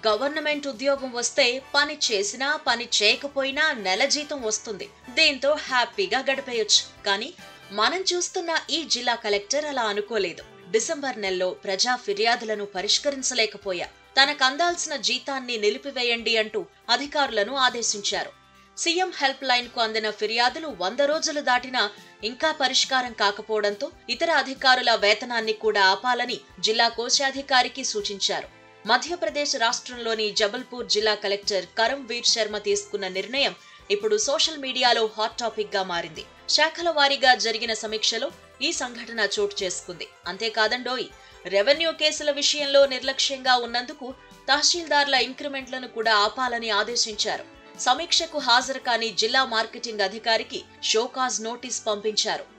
government ఉద్యోగం వస్తే పని చేసినా పని చేయకపోయినా నెల జీతం వస్తుంది దీంతో హ్యాపీగా గడిపేయొచ్చు కానీ మనం చూస్తున్న ఈ జిల్లా కలెక్టర్ అలా అనుకోలేదు డిసెంబర్ నెలలో ప్రజా ఫిర్యాదులను పరిష్కరించలేకపోయా తనకు అందాల్సిన జీతాన్ని నిలిపివేయండి అంటూ అధికారులను ఆదేశించారు సీఎం హెల్ప్ లైన్ కు అందిన ఫిర్యాదులు వంద రోజులు దాటినా ఇంకా పరిష్కారం కాకపోవడంతో ఇతర అధికారుల వేతనాన్ని కూడా ఆపాలని జిల్లా కోశాధికారికి సూచించారు మధ్యప్రదేశ్ రాష్ట్రంలోని జబల్పూర్ జిల్లా కలెక్టర్ కరం వీర్ శర్మ తీసుకున్న నిర్ణయం ఇప్పుడు సోషల్ మీడియాలో హాట్ టాపిక్ గా మారింది శాఖల వారీగా జరిగిన సమీక్షలో ఈ సంఘటన చోటు చేసుకుంది అంతేకాదండోయ్ రెవెన్యూ కేసుల విషయంలో నిర్లక్ష్యంగా ఉన్నందుకు తహసీల్దార్ల ఇంక్రిమెంట్లను కూడా ఆపాలని ఆదేశించారు సమీక్షకు హాజరు కాని జిల్లా మార్కెటింగ్ అధికారికి షోకాజ్ నోటీస్ పంపించారు